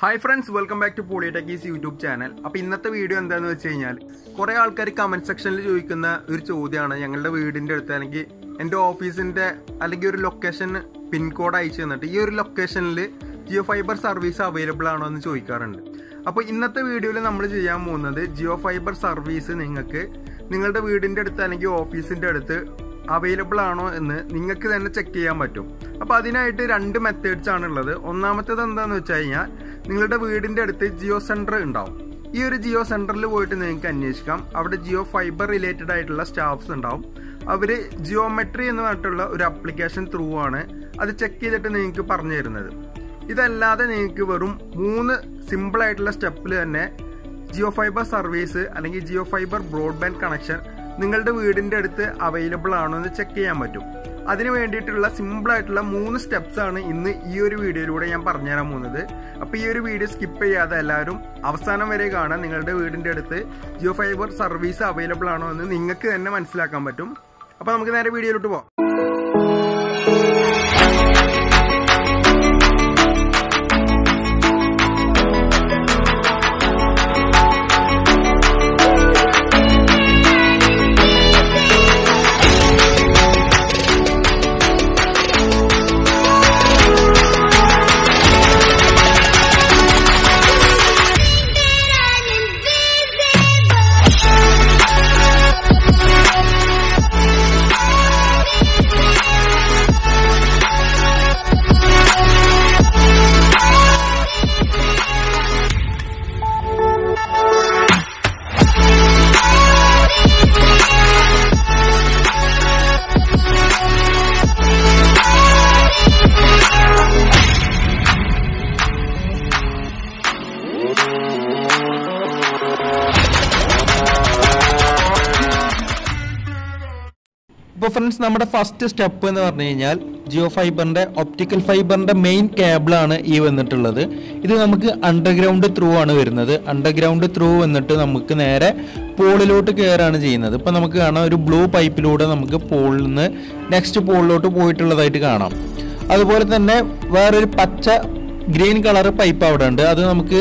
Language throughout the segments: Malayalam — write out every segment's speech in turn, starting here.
hi friends welcome back to Polytechies YouTube channel അപ്പോൾ ഇന്നത്തെ വീഡിയോ എന്താണെന്ന് വെച്ച് കഴിഞ്ഞാൽ കുറേ ആൾക്കാർ കമന്റ് സെക്ഷനിൽ ചോദിക്കുന്ന ഒരു ചോദ്യമാണ് ഞങ്ങളുടെ വീടിൻ്റെ അടുത്ത് അല്ലെങ്കിൽ എൻ്റെ ഓഫീസിൻ്റെ അല്ലെങ്കിൽ ഒരു ലൊക്കേഷൻ പിൻകോഡ് അയച്ചു തന്നിട്ട് ഈ ഒരു ലൊക്കേഷനിൽ ജിയോ ഫൈബർ സർവീസ് അവൈലബിൾ ആണോ എന്ന് ചോദിക്കാറുണ്ട് അപ്പോൾ ഇന്നത്തെ വീഡിയോയിൽ നമ്മൾ ചെയ്യാൻ പോകുന്നത് ജിയോ ഫൈബർ സർവീസ് നിങ്ങൾക്ക് നിങ്ങളുടെ വീടിൻ്റെ അടുത്ത് അല്ലെങ്കിൽ ഓഫീസിൻ്റെ അടുത്ത് അവൈലബിൾ ആണോ എന്ന് നിങ്ങൾക്ക് തന്നെ ചെക്ക് ചെയ്യാൻ പറ്റും അപ്പോൾ അതിനായിട്ട് രണ്ട് മെത്തേഡ്സ് ആണ് ഉള്ളത് ഒന്നാമത്തേത് എന്താണെന്ന് വെച്ച് കഴിഞ്ഞാൽ നിങ്ങളുടെ വീടിൻ്റെ അടുത്ത് ജിയോ സെൻറ്റർ ഉണ്ടാവും ഈ ഒരു ജിയോ സെൻറ്ററിൽ പോയിട്ട് നിങ്ങൾക്ക് അന്വേഷിക്കാം അവിടെ ജിയോ ഫൈബർ റിലേറ്റഡ് ആയിട്ടുള്ള സ്റ്റാഫ്സ് ഉണ്ടാവും അവർ ജിയോമെട്രി എന്ന് പറഞ്ഞിട്ടുള്ള ഒരു ആപ്ലിക്കേഷൻ ത്രൂ ആണ് അത് ചെക്ക് ചെയ്തിട്ട് നിങ്ങൾക്ക് പറഞ്ഞു തരുന്നത് ഇതല്ലാതെ നിങ്ങൾക്ക് വെറും മൂന്ന് സിമ്പിൾ ആയിട്ടുള്ള സ്റ്റെപ്പിൽ തന്നെ ജിയോ ഫൈബർ സർവീസ് അല്ലെങ്കിൽ ജിയോ ഫൈബർ ബ്രോഡ്ബാൻഡ് കണക്ഷൻ നിങ്ങളുടെ വീടിന്റെ അടുത്ത് അവൈലബിൾ ആണോ എന്ന് ചെക്ക് ചെയ്യാൻ പറ്റും അതിന് വേണ്ടിയിട്ടുള്ള സിമ്പിൾ ആയിട്ടുള്ള മൂന്ന് സ്റ്റെപ്സ് ആണ് ഇന്ന് ഈ ഒരു വീഡിയോയിലൂടെ ഞാൻ പറഞ്ഞുതരാൻ പോകുന്നത് അപ്പോൾ ഈ ഒരു വീഡിയോ സ്കിപ്പ് ചെയ്യാതെ എല്ലാവരും അവസാനം വരെ കാണാൻ നിങ്ങളുടെ വീടിന്റെ അടുത്ത് ജിയോ ഫൈബർ സർവീസ് അവൈലബിൾ ആണോ എന്ന് നിങ്ങൾക്ക് തന്നെ മനസ്സിലാക്കാൻ പറ്റും അപ്പോൾ നമുക്ക് നേരെ വീഡിയോയിലോട്ട് പോകാം ഇപ്പോൾ ഫ്രണ്ട്സ് നമ്മുടെ ഫസ്റ്റ് സ്റ്റെപ്പ് എന്ന് പറഞ്ഞു കഴിഞ്ഞാൽ ജിയോ ഫൈബറിന്റെ ഒപ്റ്റിക്കൽ ഫൈബറിന്റെ മെയിൻ കേബിളാണ് ഈ വന്നിട്ടുള്ളത് ഇത് നമുക്ക് അണ്ടർഗ്രൗണ്ട് ത്രൂ ആണ് വരുന്നത് അണ്ടർഗ്രൗണ്ട് ത്രൂ വന്നിട്ട് നമുക്ക് നേരെ പോളിലോട്ട് കയറാണ് ചെയ്യുന്നത് ഇപ്പം നമുക്ക് കാണാം ഒരു ബ്ലൂ പൈപ്പിലൂടെ നമുക്ക് പോളിൽ നിന്ന് നെക്സ്റ്റ് പോളിലോട്ട് പോയിട്ടുള്ളതായിട്ട് കാണാം അതുപോലെ തന്നെ വേറൊരു പച്ച ഗ്രീൻ കളർ പൈപ്പ് അവിടെ ഉണ്ട് അത് നമുക്ക്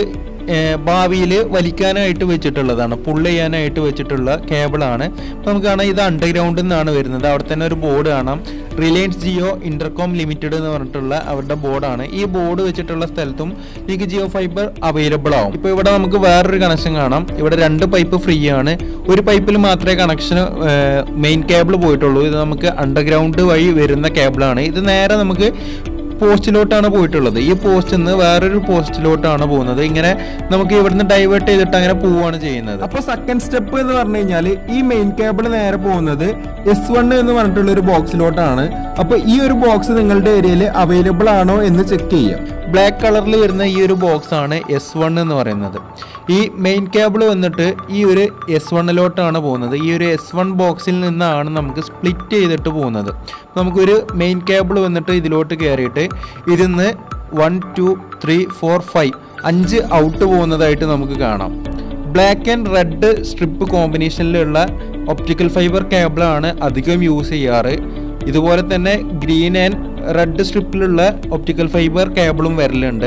ഭാവിയിൽ വലിക്കാനായിട്ട് വെച്ചിട്ടുള്ളതാണ് പുള്ള് ചെയ്യാനായിട്ട് വെച്ചിട്ടുള്ള കേബിളാണ് അപ്പോൾ നമുക്ക് കാണാം ഇത് അണ്ടർഗ്രൗണ്ടിൽ നിന്നാണ് വരുന്നത് അവിടെ തന്നെ ഒരു ബോർഡ് കാണാം റിലയൻസ് ജിയോ ഇന്റർകോം ലിമിറ്റഡ് എന്ന് പറഞ്ഞിട്ടുള്ള അവരുടെ ബോർഡാണ് ഈ ബോർഡ് വെച്ചിട്ടുള്ള സ്ഥലത്തും നിങ്ങൾക്ക് ജിയോ ഫൈബർ അവൈലബിൾ ആവും ഇപ്പോൾ ഇവിടെ നമുക്ക് വേറൊരു കണക്ഷൻ കാണാം ഇവിടെ രണ്ട് പൈപ്പ് ഫ്രീ ആണ് ഒരു പൈപ്പിൽ മാത്രമേ കണക്ഷന് മെയിൻ കേബിൾ പോയിട്ടുള്ളൂ ഇത് നമുക്ക് അണ്ടർഗ്രൗണ്ട് വഴി വരുന്ന കേബിളാണ് ഇത് നേരെ നമുക്ക് പോസ്റ്റിലോട്ടാണ് പോയിട്ടുള്ളത് ഈ പോസ്റ്റിൽ നിന്ന് വേറൊരു പോസ്റ്റിലോട്ടാണ് പോകുന്നത് ഇങ്ങനെ നമുക്ക് ഇവിടുന്ന് ഡൈവേർട്ട് ചെയ്തിട്ട് അങ്ങനെ പോവുകയാണ് ചെയ്യുന്നത് അപ്പൊ സെക്കൻഡ് സ്റ്റെപ്പ് എന്ന് പറഞ്ഞു കഴിഞ്ഞാൽ ഈ മെയിൻ കേബിൾ നേരെ പോകുന്നത് എസ് വൺ എന്ന് പറഞ്ഞിട്ടുള്ള ഒരു ബോക്സിലോട്ടാണ് അപ്പൊ ഈ ഒരു ബോക്സ് നിങ്ങളുടെ ഏരിയയിൽ അവൈലബിൾ ആണോ എന്ന് ചെക്ക് ചെയ്യാം ബ്ലാക്ക് കളറിൽ വരുന്ന ഈ ഒരു ബോക്സ് ആണ് എസ് വൺ എന്ന് പറയുന്നത് ഈ മെയിൻ കേബിൾ വന്നിട്ട് ഈ ഒരു എസ് വണ്ണിലോട്ടാണ് പോകുന്നത് ഈ ഒരു എസ് വൺ ബോക്സിൽ നിന്നാണ് നമുക്ക് സ്പ്ലിറ്റ് ചെയ്തിട്ട് പോകുന്നത് നമുക്കൊരു മെയിൻ കേബിൾ വന്നിട്ട് ഇതിലോട്ട് കയറിയിട്ട് ഇരുന്ന് one two three four five അഞ്ച് ഔട്ട് പോകുന്നതായിട്ട് നമുക്ക് കാണാം ബ്ലാക്ക് ആൻഡ് റെഡ് സ്ട്രിപ്പ് കോമ്പിനേഷനിലുള്ള ഒപ്റ്റിക്കൽ ഫൈബർ കേബിളാണ് അധികം യൂസ് ചെയ്യാറ് ഇതുപോലെ തന്നെ ഗ്രീൻ ആൻഡ് റെഡ് സ്ട്രിപ്പിലുള്ള ഒപ്റ്റിക്കൽ ഫൈബർ കേബിളും വരലുണ്ട്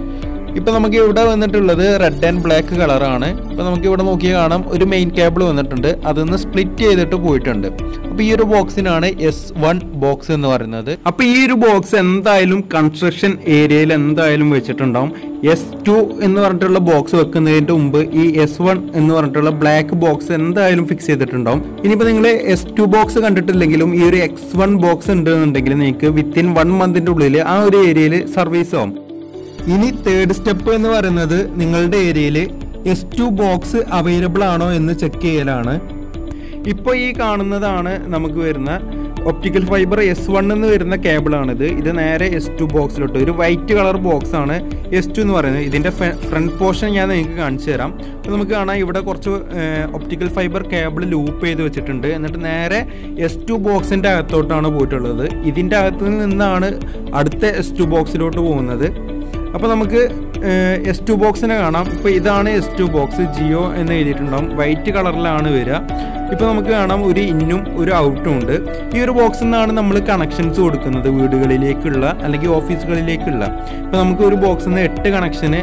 ഇപ്പം നമുക്ക് ഇവിടെ വന്നിട്ടുള്ളത് റെഡ് ആൻഡ് ബ്ലാക്ക് കളറാണ് ഇപ്പം നമുക്ക് ഇവിടെ നോക്കിയാൽ കാണാം ഒരു മെയിൻ കേബിൾ വന്നിട്ടുണ്ട് അതിൽ സ്പ്ലിറ്റ് ചെയ്തിട്ട് പോയിട്ടുണ്ട് അപ്പോൾ ഈ ഒരു ബോക്സിനാണ് എസ് വൺ ബോക്സ് എന്ന് പറയുന്നത് അപ്പൊ ഈ ഒരു ബോക്സ് എന്തായാലും കൺസ്ട്രക്ഷൻ ഏരിയയിൽ എന്തായാലും വെച്ചിട്ടുണ്ടാവും എസ് ടു എന്ന് പറഞ്ഞിട്ടുള്ള ബോക്സ് വെക്കുന്നതിന്റെ മുമ്പ് ഈ എസ് വൺ എന്ന് പറഞ്ഞിട്ടുള്ള ബ്ലാക്ക് ബോക്സ് എന്തായാലും ഫിക്സ് ചെയ്തിട്ടുണ്ടാവും ഇനിയിപ്പോൾ നിങ്ങൾ എസ് ടു ബോക്സ് കണ്ടിട്ടില്ലെങ്കിലും ഈ ഒരു എക്സ് വൺ ബോക്സ് ഉണ്ടെന്നുണ്ടെങ്കിൽ നിങ്ങൾക്ക് വിത്തിൻ വൺ മന്തിന്റെ ഉള്ളിൽ ആ ഒരു ഏരിയയിൽ സർവീസ് ആവും ഇനി തേർഡ് സ്റ്റെപ്പ് എന്ന് പറയുന്നത് നിങ്ങളുടെ ഏരിയയിൽ എസ് ടു ബോക്സ് അവൈലബിൾ ആണോ എന്ന് ചെക്ക് ചെയ്യലാണ് ഇപ്പോൾ ഈ കാണുന്നതാണ് നമുക്ക് വരുന്ന ഒപ്റ്റിക്കൽ ഫൈബർ എസ് വൺ എന്ന് വരുന്ന കേബിളാണിത് ഇത് നേരെ എസ് ടു ബോക്സിലോട്ട് ഒരു വൈറ്റ് കളർ ബോക്സ് ആണ് എസ് ടു എന്ന് പറയുന്നത് ഇതിൻ്റെ ഫ്രണ്ട് പോർഷൻ ഞാൻ നിങ്ങൾക്ക് കാണിച്ചു തരാം അപ്പോൾ നമുക്ക് കാണാം ഇവിടെ കുറച്ച് ഒപ്റ്റിക്കൽ ഫൈബർ കേബിൾ ലൂപ്പ് ചെയ്ത് വെച്ചിട്ടുണ്ട് എന്നിട്ട് നേരെ എസ് ടു ബോക്സിൻ്റെ അകത്തോട്ടാണ് പോയിട്ടുള്ളത് ഇതിൻ്റെ അകത്ത് നിന്നാണ് അടുത്ത എസ് ടു ബോക്സിലോട്ട് പോകുന്നത് അപ്പോൾ നമുക്ക് എസ് ടു ബോക്സിനെ കാണാം ഇപ്പോൾ ഇതാണ് എസ് ടു ബോക്സ് ജിയോ എന്ന് എഴുതിയിട്ടുണ്ടാവും വൈറ്റ് കളറിലാണ് വരിക ഇപ്പോൾ നമുക്ക് കാണാം ഒരു ഇന്നും ഒരു ഔട്ടും ഉണ്ട് ഈ ഒരു ബോക്സിൽ നിന്നാണ് നമ്മൾ കണക്ഷൻസ് കൊടുക്കുന്നത് വീടുകളിലേക്കുള്ള അല്ലെങ്കിൽ ഓഫീസുകളിലേക്കുള്ള ഇപ്പോൾ നമുക്ക് ഒരു ബോക്സിൽ നിന്ന് എട്ട് കണക്ഷന്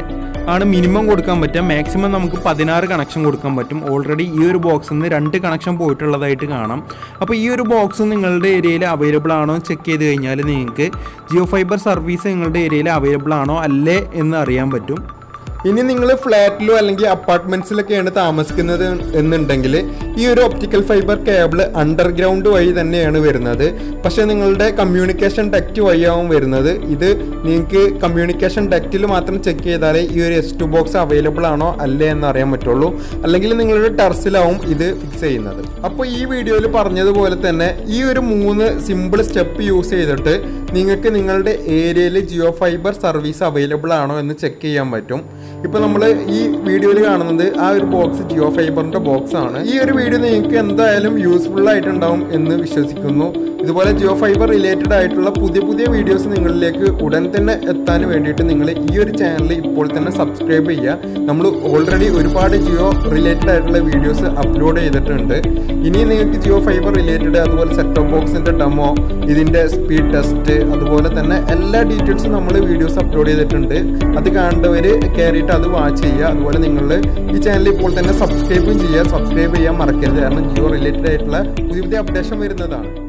ആണ് മിനിമം കൊടുക്കാൻ പറ്റുക മാക്സിമം നമുക്ക് പതിനാറ് കണക്ഷൻ കൊടുക്കാൻ പറ്റും ഓൾറെഡി ഈ ഒരു ബോക്സിൽ നിന്ന് രണ്ട് കണക്ഷൻ പോയിട്ടുള്ളതായിട്ട് കാണാം അപ്പോൾ ഈ ഒരു ബോക്സ് നിങ്ങളുടെ ഏരിയയിൽ അവൈലബിൾ ആണോ ചെക്ക് ചെയ്ത് കഴിഞ്ഞാൽ നിങ്ങൾക്ക് ജിയോ ഫൈബർ സർവീസ് നിങ്ങളുടെ ഏരിയയിൽ അവൈലബിൾ ആണോ അല്ലേ എന്ന് അറിയാൻ പറ്റും ഇനി നിങ്ങൾ ഫ്ലാറ്റിലോ അല്ലെങ്കിൽ അപ്പാർട്ട്മെന്റ്സിലൊക്കെയാണ് താമസിക്കുന്നത് എന്നുണ്ടെങ്കിൽ ഈ ഒരു ഒപ്റ്റിക്കൽ ഫൈബർ കേബിൾ അണ്ടർഗ്രൗണ്ട് വഴി തന്നെയാണ് വരുന്നത് പക്ഷേ നിങ്ങളുടെ കമ്മ്യൂണിക്കേഷൻ ഡക്റ്റ് വഴിയാവും വരുന്നത് ഇത് നിങ്ങൾക്ക് കമ്മ്യൂണിക്കേഷൻ ഡക്റ്റിൽ മാത്രം ചെക്ക് ചെയ്താലേ ഈ ഒരു എസ് ടു ബോക്സ് അവൈലബിൾ ആണോ അല്ലേ എന്ന് അറിയാൻ പറ്റുള്ളൂ അല്ലെങ്കിൽ നിങ്ങളുടെ ടെറസിലാവും ഇത് ഫിക്സ് ചെയ്യുന്നത് അപ്പോൾ ഈ വീഡിയോയിൽ പറഞ്ഞതുപോലെ തന്നെ ഈ ഒരു മൂന്ന് സിമ്പിൾ സ്റ്റെപ്പ് യൂസ് ചെയ്തിട്ട് നിങ്ങൾക്ക് നിങ്ങളുടെ ഏരിയയിൽ ജിയോ ഫൈബർ സർവീസ് അവൈലബിൾ ആണോ എന്ന് ചെക്ക് ചെയ്യാൻ പറ്റും ഇപ്പോൾ നമ്മൾ ഈ വീഡിയോയിൽ കാണുന്നത് ആ ഒരു ബോക്സ് ജിയോ ഫൈബറിന്റെ ബോക്സ് ആണ് ഈ ഒരു വീഡിയോ നിങ്ങൾക്ക് എന്തായാലും യൂസ്ഫുൾ ആയിട്ടുണ്ടാവും എന്ന് വിശ്വസിക്കുന്നു ഇതുപോലെ ജിയോ ഫൈബർ റിലേറ്റഡ് ആയിട്ടുള്ള പുതിയ പുതിയ വീഡിയോസ് നിങ്ങളിലേക്ക് ഉടൻ തന്നെ എത്താൻ വേണ്ടിയിട്ട് നിങ്ങൾ ഈ ഒരു ചാനൽ ഇപ്പോൾ തന്നെ സബ്സ്ക്രൈബ് ചെയ്യുക നമ്മൾ ഓൾറെഡി ഒരുപാട് ജിയോ റിലേറ്റഡ് ആയിട്ടുള്ള വീഡിയോസ് അപ്ലോഡ് ചെയ്തിട്ടുണ്ട് ഇനി നിങ്ങൾക്ക് ജിയോ ഫൈബർ റിലേറ്റഡ് അതുപോലെ സെറ്റ് ഓഫ് ബോക്സിന്റെ ഡെമോ ഇതിന്റെ സ്പീഡ് ടെസ്റ്റ് അതുപോലെ തന്നെ എല്ലാ ഡീറ്റെയിൽസും നമ്മൾ വീഡിയോസ് അപ്ലോഡ് ചെയ്തിട്ടുണ്ട് അത് കാണേണ്ടവർ കയറിയിട്ട് അത് വാച്ച് ചെയ്യുക അതുപോലെ നിങ്ങൾ ഈ ചാനൽ ഇപ്പോൾ തന്നെ സബ്സ്ക്രൈബും ചെയ്യുക സബ്സ്ക്രൈബ് ചെയ്യാൻ മറക്കരുത് കാരണം ജിയോ റിലേറ്റഡ് ആയിട്ടുള്ള പുതിയ പുതിയ അപ്ഡേഷൻ വരുന്നതാണ്